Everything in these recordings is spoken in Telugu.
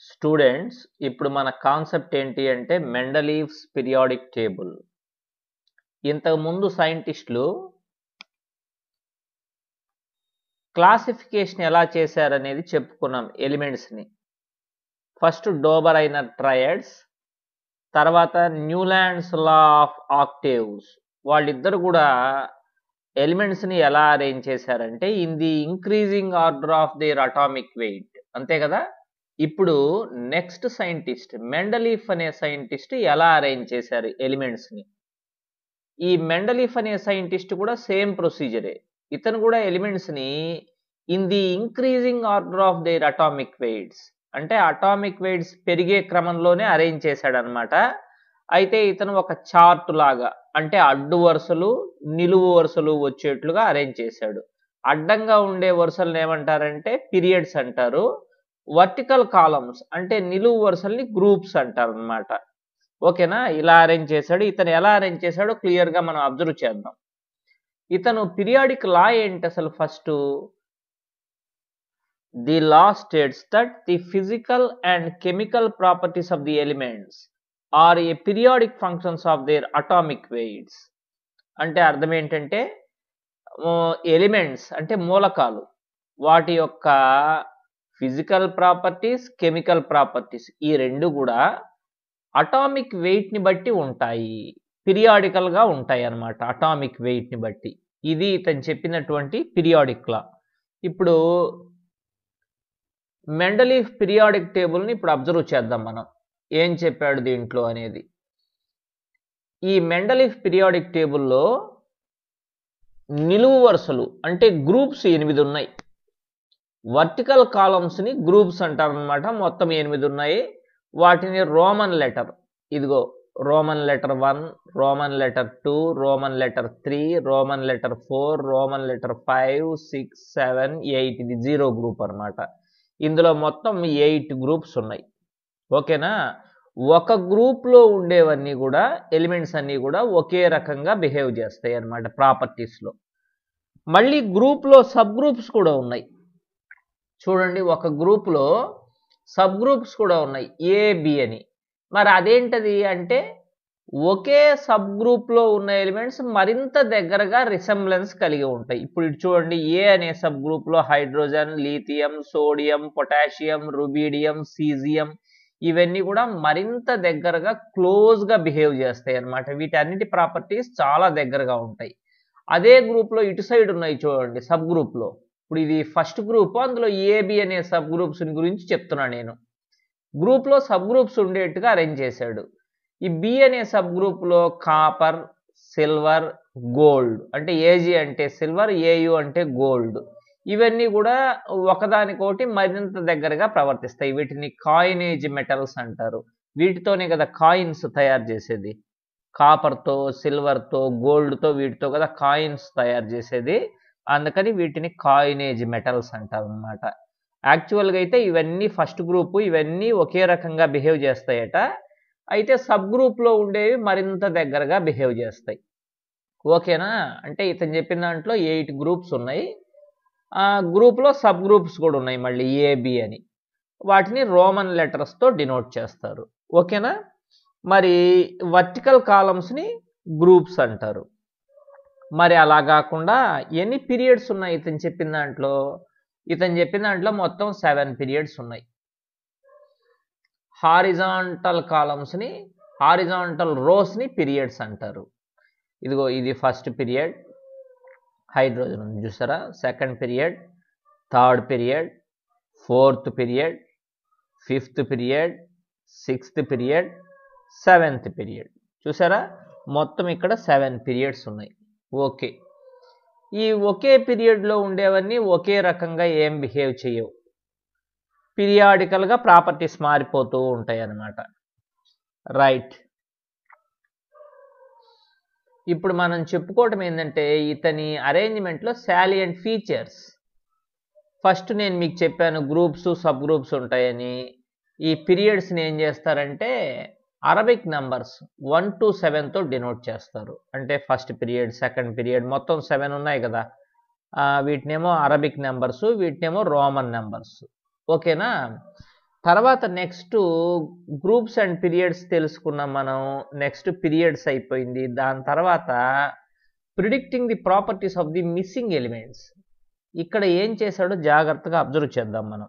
స్టూడెంట్స్ ఇప్పుడు మన కాన్సెప్ట్ ఏంటి అంటే మెండలీవ్స్ పీరియాడిక్ టేబుల్ ఇంతకుముందు సైంటిస్టులు క్లాసిఫికేషన్ ఎలా చేశారనేది చెప్పుకున్నాం ఎలిమెంట్స్ని ఫస్ట్ డోబర్ అయిన ట్రయడ్స్ తర్వాత న్యూలాండ్స్ లా ఆఫ్ ఆక్టేవ్స్ వాళ్ళిద్దరు కూడా ఎలిమెంట్స్ని ఎలా అరేంజ్ చేశారంటే in the increasing order of their atomic weight అంతే కదా ఇప్పుడు నెక్స్ట్ సైంటిస్ట్ మెండలీఫ్ అనే సైంటిస్ట్ ఎలా అరేంజ్ చేశారు ఎలిమెంట్స్ని ఈ మెండలీఫ్ అనే సైంటిస్ట్ కూడా సేమ్ ప్రొసీజరే ఇతను కూడా ఎలిమెంట్స్ని in the increasing order of their atomic weights అంటే అటామిక్ వెయిట్స్ పెరిగే క్రమంలోనే అరేంజ్ చేశాడు అనమాట అయితే ఇతను ఒక చార్ట్ లాగా అంటే అడ్డు వరుసలు నిలువు వరుసలు వచ్చేట్లుగా అరేంజ్ చేశాడు అడ్డంగా ఉండే వరుసలను ఏమంటారంటే పీరియడ్స్ అంటారు వర్టికల్ కాలమ్స్ అంటే నిలువు వరుసల్ని గ్రూప్స్ అంటారు అనమాట ఓకేనా ఇలా అరేంజ్ చేశాడు ఇతను ఎలా అరేంజ్ చేశాడో క్లియర్గా మనం అబ్జర్వ్ చేద్దాం ఇతను పీరియాడిక్ లా ఏంటి అసలు first the law states that the physical and chemical properties of the elements are a periodic functions of their atomic weights అంటే అర్థం ఏంటంటే ఎలిమెంట్స్ అంటే మూలకాలు వాటి యొక్క ఫిజికల్ ప్రాపర్టీస్ కెమికల్ ప్రాపర్టీస్ ఈ రెండు కూడా అటామిక్ వెయిట్ని బట్టి ఉంటాయి పీరియాడికల్గా ఉంటాయి అన్నమాట అటామిక్ వెయిట్ని బట్టి ఇది ఇతను చెప్పినటువంటి పీరియాడిక్ లా ఇప్పుడు మెండలీఫ్ పీరియాడిక్ టేబుల్ని ఇప్పుడు అబ్జర్వ్ చేద్దాం మనం ఏం చెప్పాడు దీంట్లో అనేది ఈ మెండలీఫ్ పీరియాడిక్ టేబుల్లో నిలువు వరుసలు అంటే గ్రూప్స్ ఎనిమిది ఉన్నాయి వర్టికల్ కాలమ్స్ని గ్రూప్స్ అంటారనమాట మొత్తం ఎనిమిది ఉన్నాయి వాటిని రోమన్ లెటర్ ఇదిగో Roman letter one Roman letter two Roman letter three Roman letter four Roman letter five six seven eight ఇది జీరో గ్రూప్ అనమాట ఇందులో మొత్తం ఎయిట్ గ్రూప్స్ ఉన్నాయి ఓకేనా ఒక గ్రూప్లో ఉండేవన్నీ కూడా ఎలిమెంట్స్ అన్నీ కూడా ఒకే రకంగా బిహేవ్ చేస్తాయి అన్నమాట ప్రాపర్టీస్లో మళ్ళీ గ్రూప్లో సబ్ గ్రూప్స్ కూడా ఉన్నాయి చూడండి ఒక గ్రూప్లో సబ్ గ్రూప్స్ కూడా ఉన్నాయి ఏబి అని మరి అదేంటది అంటే ఒకే సబ్ గ్రూప్లో ఉన్న ఎలిమెంట్స్ మరింత దగ్గరగా రిసెంబ్లెన్స్ కలిగి ఉంటాయి ఇప్పుడు ఇటు చూడండి ఏ అనే సబ్ గ్రూప్లో hydrogen lithium sodium potassium rubidium caesium ఇవన్నీ కూడా మరింత దగ్గరగా క్లోజ్గా బిహేవ్ చేస్తాయి అన్నమాట వీటన్నిటి ప్రాపర్టీస్ చాలా దగ్గరగా ఉంటాయి అదే గ్రూప్లో ఇటు సైడ్ ఉన్నాయి చూడండి సబ్ గ్రూప్లో ఇప్పుడు ఇది ఫస్ట్ గ్రూప్ అందులో ఏబి అనే సబ్ గ్రూప్స్ గురించి చెప్తున్నా నేను గ్రూప్లో సబ్ గ్రూప్స్ ఉండేట్టుగా అరేంజ్ చేశాడు ఈ బి అనే సబ్ గ్రూప్లో కాపర్ సిల్వర్ గోల్డ్ అంటే ఏజీ అంటే సిల్వర్ ఏయు అంటే గోల్డ్ ఇవన్నీ కూడా ఒకదానికోటి మరింత దగ్గరగా ప్రవర్తిస్తాయి వీటిని కాయినేజ్ మెటల్స్ అంటారు వీటితోనే కదా కాయిన్స్ తయారు చేసేది కాపర్తో సిల్వర్తో గోల్డ్తో వీటితో కదా కాయిన్స్ తయారు చేసేది అందుకని వీటిని కాయినేజ్ మెటల్స్ అంటారు అనమాట యాక్చువల్గా అయితే ఇవన్నీ ఫస్ట్ గ్రూపు ఇవన్నీ ఒకే రకంగా బిహేవ్ చేస్తాయట అయితే సబ్ గ్రూప్లో ఉండేవి మరింత దగ్గరగా బిహేవ్ చేస్తాయి ఓకేనా అంటే ఇతను చెప్పిన దాంట్లో ఎయిట్ గ్రూప్స్ ఉన్నాయి ఆ గ్రూప్లో సబ్ గ్రూప్స్ కూడా ఉన్నాయి మళ్ళీ ఏబి అని వాటిని రోమన్ లెటర్స్తో డినోట్ చేస్తారు ఓకేనా మరి వర్టికల్ కాలమ్స్ని గ్రూప్స్ అంటారు మరి అలా కాకుండా ఎన్ని పీరియడ్స్ ఉన్నాయి ఇతను చెప్పిన దాంట్లో ఇతను చెప్పిన దాంట్లో మొత్తం సెవెన్ పీరియడ్స్ ఉన్నాయి హారిజాంటల్ కాలమ్స్ని హారిజాంటల్ రోస్ని పీరియడ్స్ అంటారు ఇదిగో ఇది ఫస్ట్ పీరియడ్ హైడ్రోజన్ ఉంది చూసారా second period third period fourth period fifth period sixth period seventh period చూసారా మొత్తం ఇక్కడ సెవెన్ పీరియడ్స్ ఉన్నాయి ఓకే ఈ ఒకే పీరియడ్లో ఉండేవన్నీ ఒకే రకంగా ఏం బిహేవ్ చేయవు పీరియాడికల్గా ప్రాపర్టీస్ మారిపోతూ ఉంటాయి అన్నమాట రైట్ ఇప్పుడు మనం చెప్పుకోవటం ఏంటంటే ఇతని అరేంజ్మెంట్లో శాలియంట్ ఫీచర్స్ ఫస్ట్ నేను మీకు చెప్పాను గ్రూప్స్ సబ్ గ్రూప్స్ ఉంటాయని ఈ పీరియడ్స్ని ఏం చేస్తారంటే అరబిక్ నంబర్స్ వన్ టు సెవెన్తో డినోట్ చేస్తారు అంటే ఫస్ట్ పీరియడ్ సెకండ్ పీరియడ్ మొత్తం సెవెన్ ఉన్నాయి కదా వీటినేమో అరబిక్ నెంబర్స్ వీటినేమో రోమన్ నెంబర్స్ ఓకేనా తర్వాత నెక్స్ట్ గ్రూప్స్ అండ్ పీరియడ్స్ తెలుసుకున్నాం మనం నెక్స్ట్ పీరియడ్స్ అయిపోయింది దాని తర్వాత predicting the properties of the missing elements ఇక్కడ ఏం చేశాడో జాగ్రత్తగా అబ్జర్వ్ చేద్దాం మనం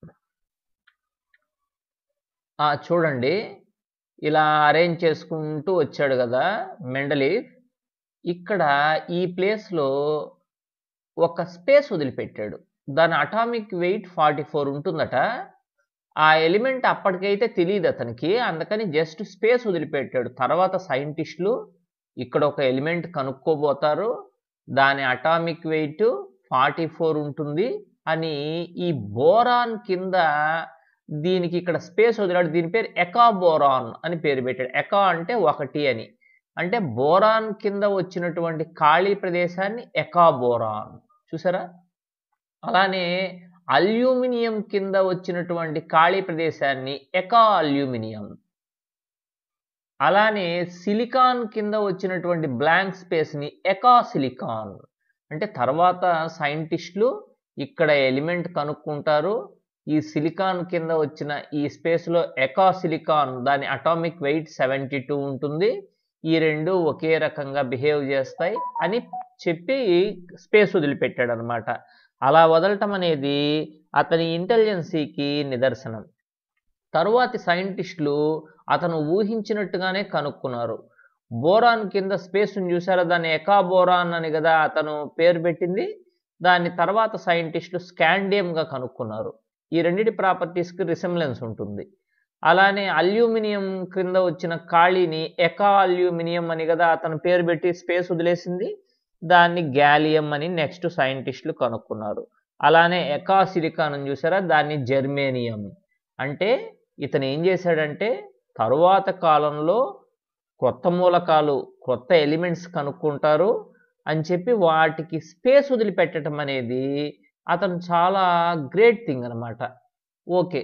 చూడండి ఇలా అరేంజ్ చేసుకుంటూ వచ్చాడు కదా మెండలీఫ్ ఇక్కడ ఈ ప్లేస్లో ఒక స్పేస్ వదిలిపెట్టాడు దాని అటామిక్ వెయిట్ ఫార్టీ ఫోర్ ఉంటుందట ఆ ఎలిమెంట్ అప్పటికైతే తెలియదు అతనికి అందుకని జస్ట్ స్పేస్ వదిలిపెట్టాడు తర్వాత సైంటిస్టులు ఇక్కడ ఒక ఎలిమెంట్ కనుక్కోబోతారు దాని అటామిక్ వెయిట్ ఫార్టీ ఫోర్ ఉంటుంది అని ఈ బోరాన్ కింద దీనికి ఇక్కడ స్పేస్ వదిలాడు దీని పేరు ఎకా బోరాన్ అని పేరు పెట్టాడు ఎకా అంటే ఒకటి అని అంటే బోరాన్ కింద వచ్చినటువంటి ఖాళీ ప్రదేశాన్ని ఎకా బోరాన్ చూసారా అలానే అల్యూమినియం కింద వచ్చినటువంటి ఖాళీ ప్రదేశాన్ని ఎకా అల్యూమినియం అలానే సిలికాన్ కింద వచ్చినటువంటి బ్లాంక్ స్పేస్ని ఎకా సిలికాన్ అంటే తర్వాత సైంటిస్టులు ఇక్కడ ఎలిమెంట్ కనుక్కుంటారు ఈ సిలికాన్ కింద వచ్చిన ఈ స్పేస్లో ఎకా సిలికాన్ దాని అటామిక్ వెయిట్ సెవెంటీ టూ ఉంటుంది ఈ రెండు ఒకే రకంగా బిహేవ్ చేస్తాయి అని చెప్పి స్పేస్ వదిలిపెట్టాడు అనమాట అలా వదలటం అనేది అతని ఇంటెలిజెన్సీకి నిదర్శనం తరువాతి సైంటిస్టులు అతను ఊహించినట్టుగానే కనుక్కున్నారు బోరాన్ కింద స్పేస్ని చూసారా దాన్ని ఎకా బోరాన్ అని కదా అతను పేరు పెట్టింది దాని తర్వాత సైంటిస్టులు స్కాండియంగా కనుక్కున్నారు ఈ రెండింటి ప్రాపర్టీస్కి రిసెంబ్లెన్స్ ఉంటుంది అలానే అల్యూమినియం క్రింద వచ్చిన ఖాళీని ఎకా అల్యూమినియం అని కదా అతను పేరు పెట్టి స్పేస్ వదిలేసింది దాన్ని గ్యాలియం అని నెక్స్ట్ సైంటిస్టులు కనుక్కున్నారు అలానే ఎకా సిలికాన్ చూసారా దాన్ని జెర్మేనియం అంటే ఇతను ఏం చేశాడంటే తరువాత కాలంలో కొత్త మూలకాలు కొత్త ఎలిమెంట్స్ కనుక్కుంటారు అని చెప్పి వాటికి స్పేస్ వదిలిపెట్టడం అనేది అతను చాలా గ్రేట్ థింగ్ అనమాట ఓకే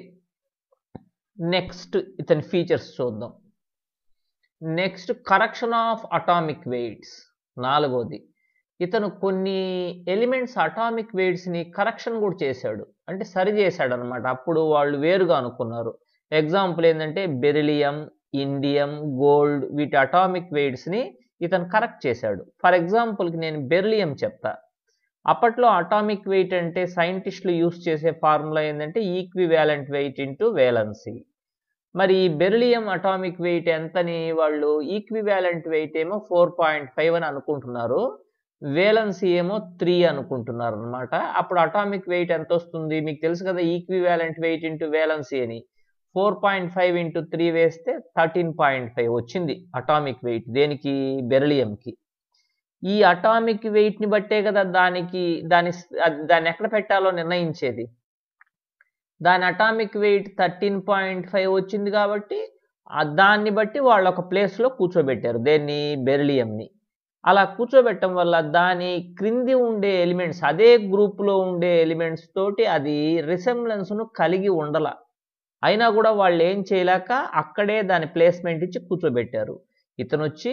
నెక్స్ట్ ఇతని ఫీచర్స్ చూద్దాం next correction of atomic weights నాలుగోది ఇతను కొన్ని ఎలిమెంట్స్ అటామిక్ వెయిట్స్ని కరెక్షన్ కూడా చేశాడు అంటే సరి చేశాడు అనమాట అప్పుడు వాళ్ళు వేరుగా అనుకున్నారు ఎగ్జాంపుల్ ఏంటంటే బెరిలియం ఇండియం గోల్డ్ వీటి అటామిక్ వెయిట్స్ని ఇతను కరెక్ట్ చేశాడు ఫర్ ఎగ్జాంపుల్కి నేను బెర్లియం చెప్తా అప్పట్లో అటామిక్ వెయిట్ అంటే సైంటిస్టులు యూస్ చేసే ఫార్ములా ఏంటంటే ఈక్వివాలెంట్ వెయిట్ ఇంటూ వేలన్సీ మరి ఈ బెర్లియం అటామిక్ వెయిట్ ఎంతని వాళ్ళు ఈక్వివాలెంట్ వెయిట్ ఏమో ఫోర్ పాయింట్ ఫైవ్ అని అనుకుంటున్నారు వేలన్సీ ఏమో త్రీ అనుకుంటున్నారు అనమాట అప్పుడు అటామిక్ వెయిట్ ఎంత వస్తుంది మీకు తెలుసు కదా ఈక్వివాలెంట్ వెయిట్ ఇంటూ వేలన్సీ అని four point five into three వేస్తే థర్టీన్ పాయింట్ ఫైవ్ వచ్చింది అటామిక్ వెయిట్ దేనికి బెర్లియంకి ఈ అటామిక్ వెయిట్ని బట్టే కదా దానికి దాని దాన్ని ఎక్కడ పెట్టాలో నిర్ణయించేది దాని atomic weight thirteen point five వచ్చింది కాబట్టి దాన్ని బట్టి వాళ్ళు ఒక ప్లేస్లో కూర్చోబెట్టారు దేన్ని బెర్లియంని అలా కూర్చోబెట్టడం వల్ల దాని క్రింది ఉండే ఎలిమెంట్స్ అదే గ్రూప్లో ఉండే ఎలిమెంట్స్ తోటి అది రిసెంబ్లెన్స్ను కలిగి ఉండల అయినా కూడా వాళ్ళు ఏం చేయలేక అక్కడే దాని ప్లేస్మెంట్ ఇచ్చి కూర్చోబెట్టారు ఇతను వచ్చి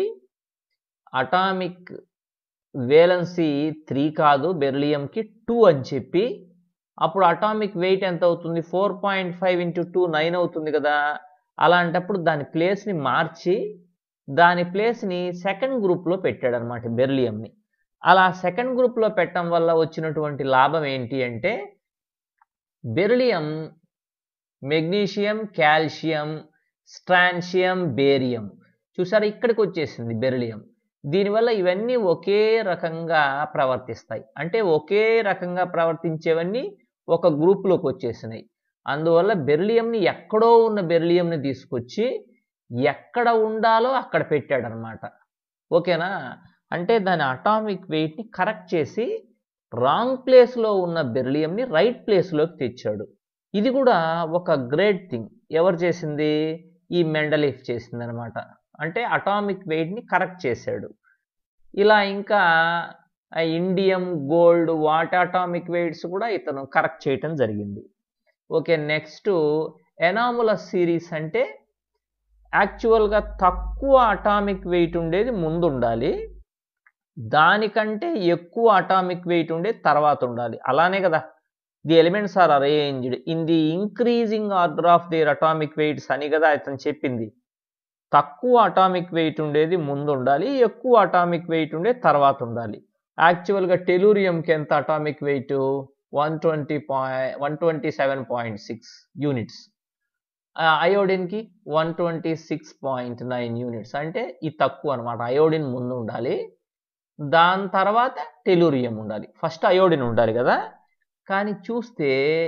అటామిక్ వేలన్సీ త్రీ కాదు బెర్లియంకి టూ అని చెప్పి అప్పుడు అటామిక్ వెయిట్ ఎంత అవుతుంది four point five into two nine అవుతుంది కదా అలాంటప్పుడు దాని ప్లేస్ని మార్చి దాని ప్లేస్ని సెకండ్ గ్రూప్లో పెట్టాడు అనమాట బెర్లియంని అలా సెకండ్ గ్రూప్లో పెట్టడం వల్ల వచ్చినటువంటి లాభం ఏంటి అంటే beryllium magnesium calcium strontium barium చూసారా ఇక్కడికి వచ్చేసింది బెర్లియం దీనివల్ల ఇవన్నీ ఒకే రకంగా ప్రవర్తిస్తాయి అంటే ఒకే రకంగా ప్రవర్తించేవన్నీ ఒక గ్రూప్లోకి వచ్చేసినాయి అందువల్ల బెర్లియంని ఎక్కడో ఉన్న బెర్లియంని తీసుకొచ్చి ఎక్కడ ఉండాలో అక్కడ పెట్టాడనమాట ఓకేనా అంటే దాని అటామిక్ వెయిట్ని కరెక్ట్ చేసి రాంగ్ ప్లేస్లో ఉన్న బెర్లియంని రైట్ ప్లేస్లోకి తెచ్చాడు ఇది కూడా ఒక గ్రేట్ థింగ్ ఎవరు చేసింది ఈ మెండలీఫ్ చేసింది అనమాట అంటే అటామిక్ వెయిట్ని కరెక్ట్ చేశాడు ఇలా ఇంకా indium gold what atomic weights కూడా ఇతను కరెక్ట్ చేయటం జరిగింది ఓకే నెక్స్ట్ ఎనాములస్ సిరీస్ అంటే యాక్చువల్గా తక్కువ అటామిక్ వెయిట్ ఉండేది ముందు ఉండాలి దానికంటే ఎక్కువ అటామిక్ వెయిట్ ఉండేది తర్వాత ఉండాలి అలానే కదా the elements are arranged in the increasing order of their atomic weights అని కదా అతను చెప్పింది తక్కువ అటామిక్ వెయిట్ ఉండేది ముందు ఉండాలి ఎక్కువ అటామిక్ వెయిట్ ఉండే తర్వాత ఉండాలి యాక్చువల్గా టెలూరియంకి ఎంత atomic weight one twenty point one twenty seven point six units అయోడిన్కి one twenty six point nine units అంటే ఇది తక్కువ అనమాట అయోడిన్ ముందు ఉండాలి దాని తర్వాత టెలూరియం ఉండాలి ఫస్ట్ అయోడిన్ ఉండాలి కదా కానీ చూస్తే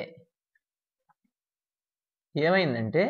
ఏమైందంటే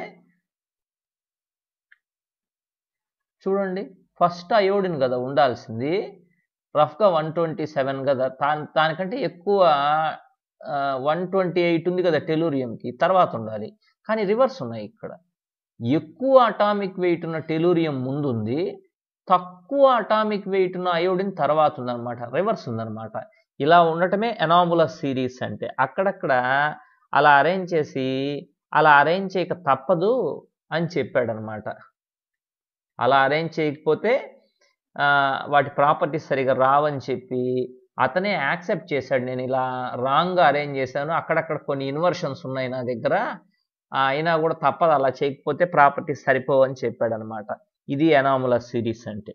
చూడండి ఫస్ట్ అయోడిన్ కదా ఉండాల్సింది రఫ్గా వన్ ట్వంటీ సెవెన్ కదా దాని దానికంటే ఎక్కువ వన్ ట్వంటీ ఎయిట్ ఉంది కదా టెలూరియంకి తర్వాత ఉండాలి కానీ రివర్స్ ఉన్నాయి ఇక్కడ ఎక్కువ అటామిక్ వెయిట్ ఉన్న టెలూరియం ముందు ఉంది తక్కువ అటామిక్ వెయిట్ ఉన్న అయోడిన్ తర్వాత ఉందన్నమాట రివర్స్ ఉందన్నమాట ఇలా ఉండటమే ఎనాములస్ సిరీస్ అంటే అక్కడక్కడ అలా అరేంజ్ చేసి అలా అరేంజ్ చేయక తప్పదు అని చెప్పాడనమాట అలా అరేంజ్ చేయకపోతే వాటి ప్రాపర్టీస్ సరిగా రావని చెప్పి అతనే యాక్సెప్ట్ చేశాడు నేను ఇలా రాంగ్గా అరేంజ్ చేశాను అక్కడక్కడ కొన్ని ఇన్వర్షన్స్ ఉన్నాయి నా దగ్గర అయినా కూడా తప్పదు అలా చేయకపోతే ప్రాపర్టీస్ సరిపోవని చెప్పాడు అనమాట ఇది ఎనాములస్ సిరీస్ అంటే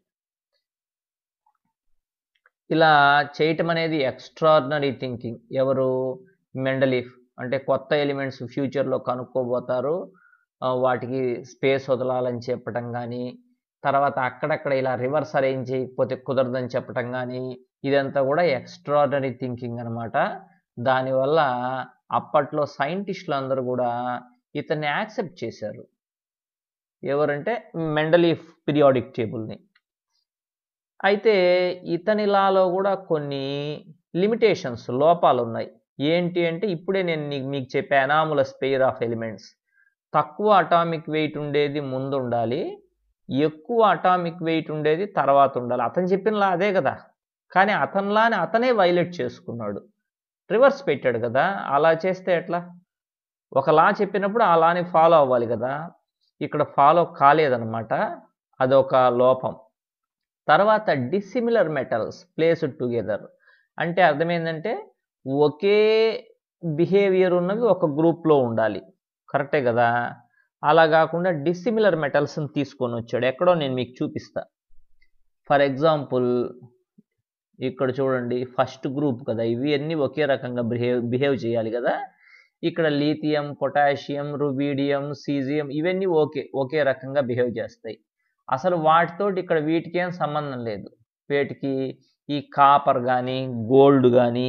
ఇలా చేయటం అనేది ఎక్స్ట్రాడినరీ థింకింగ్ ఎవరు మెండలీఫ్ అంటే కొత్త ఎలిమెంట్స్ ఫ్యూచర్లో కనుక్కోబోతారు వాటికి స్పేస్ వదలాలని చెప్పటం కానీ తర్వాత అక్కడక్కడ ఇలా రివర్స్ అరేంజ్ చేయకపోతే కుదరదని చెప్పటం కానీ ఇదంతా కూడా ఎక్స్ట్రాడినరీ థింకింగ్ అనమాట దానివల్ల అప్పట్లో సైంటిస్టులు అందరూ కూడా ఇతన్ని యాక్సెప్ట్ చేశారు ఎవరంటే మెండలీఫ్ పీరియాడిక్ టేబుల్ని అయితే ఇతని లాలో కూడా కొన్ని లిమిటేషన్స్ లోపాలు ఉన్నాయి ఏంటి అంటే ఇప్పుడే నేను మీకు చెప్పే అనాములస్ పెయిర్ ఆఫ్ ఎలిమెంట్స్ తక్కువ అటామిక్ వెయిట్ ఉండేది ముందు ఉండాలి ఎక్కువ అటామిక్ వెయిట్ ఉండేది తర్వాత ఉండాలి అతను చెప్పినలా అదే కదా కానీ అతనిలానే అతనే వైలేట్ చేసుకున్నాడు రివర్స్ పెట్టాడు కదా అలా చేస్తే ఎట్లా ఒక లా చెప్పినప్పుడు ఆ లాని ఫాలో అవ్వాలి కదా ఇక్కడ ఫాలో కాలేదన్నమాట అదొక లోపం తర్వాత డిసిమిలర్ మెటల్స్ ప్లేస్డ్ టుగెదర్ అంటే అర్థమైందంటే ఒకే బిహేవియర్ ఉన్నవి ఒక గ్రూప్లో ఉండాలి కరెక్టే కదా అలా కాకుండా డిసిమిలర్ మెటల్స్ని తీసుకొని వచ్చాడు ఎక్కడో నేను మీకు చూపిస్తా ఫర్ ఎగ్జాంపుల్ ఇక్కడ చూడండి ఫస్ట్ గ్రూప్ కదా ఇవి అన్నీ ఒకే రకంగా బిహేవ్ బిహేవ్ చేయాలి కదా ఇక్కడ లీథియం పొటాషియం రుబీడియం సీజియం ఇవన్నీ ఓకే ఒకే రకంగా బిహేవ్ చేస్తాయి అసలు వాటితోటి ఇక్కడ వీటికి ఏం సంబంధం లేదు వీటికి ఈ కాపర్ కానీ గోల్డ్ కానీ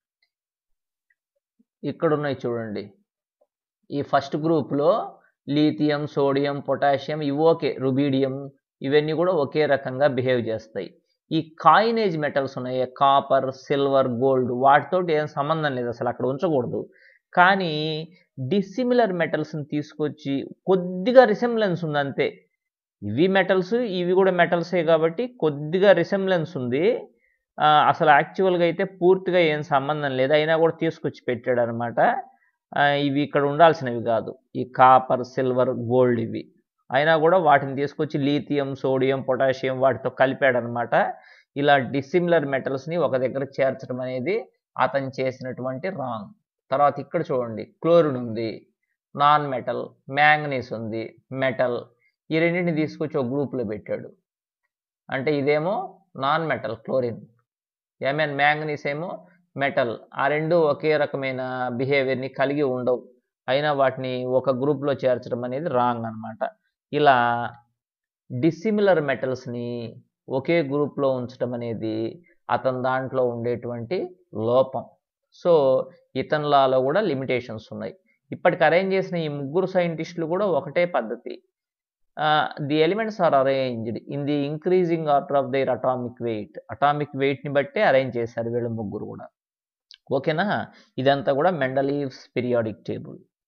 ఇక్కడ ఉన్నాయి చూడండి ఈ ఫస్ట్ గ్రూప్లో లీథియం సోడియం పొటాషియం ఇవి ఓకే రుబీడియం ఇవన్నీ కూడా ఒకే రకంగా బిహేవ్ చేస్తాయి ఈ కాయినేజ్ మెటల్స్ ఉన్నాయి కాపర్ సిల్వర్ గోల్డ్ వాటితోటి ఏం సంబంధం లేదు అసలు అక్కడ ఉంచకూడదు కానీ డిసిమిలర్ మెటల్స్ని తీసుకొచ్చి కొద్దిగా రిసెంబ్లెన్స్ ఉంది అంతే ఇవి మెటల్స్ ఇవి కూడా మెటల్సే కాబట్టి కొద్దిగా రిసెంబ్లెన్స్ ఉంది అసలు యాక్చువల్గా అయితే పూర్తిగా ఏం సంబంధం లేదు అయినా కూడా తీసుకొచ్చి పెట్టాడు అనమాట ఇవి ఇక్కడ ఉండాల్సినవి కాదు ఈ కాపర్ సిల్వర్ గోల్డ్ ఇవి అయినా కూడా వాటిని తీసుకొచ్చి లీథియం సోడియం పొటాషియం వాటితో కలిపాడనమాట ఇలా డిసిమిలర్ మెటల్స్ని ఒక దగ్గర చేర్చడం అనేది అతను చేసినటువంటి రాంగ్ తర్వాత ఇక్కడ చూడండి క్లోరిన్ ఉంది నాన్ మెటల్ మ్యాంగనీస్ ఉంది మెటల్ ఈ రెండింటిని తీసుకొచ్చి ఒక గ్రూప్లో పెట్టాడు అంటే ఇదేమో non metal chlorine M N manganese ఏమో మెటల్ ఆ రెండు ఒకే రకమైన బిహేవియర్ని కలిగి ఉండవు అయినా వాటిని ఒక గ్రూప్లో చేర్చడం అనేది రాంగ్ అనమాట ఇలా డిసిమిలర్ మెటల్స్ని ఒకే గ్రూప్లో ఉంచడం అనేది అతని దాంట్లో ఉండేటువంటి లోపం సో ఇతన్లాలో కూడా లిమిటేషన్స్ ఉన్నాయి ఇప్పటికి అరేంజ్ చేసిన ఈ ముగ్గురు సైంటిస్టులు కూడా ఒకటే పద్ధతి the elements are arranged in the increasing order of their atomic weight atomic వెయిట్ని బట్టే అరేంజ్ చేశారు వీళ్ళు ముగ్గురు కూడా ఓకేనా ఇదంతా కూడా మెండలీవ్స్ పీరియాడిక్ టేబుల్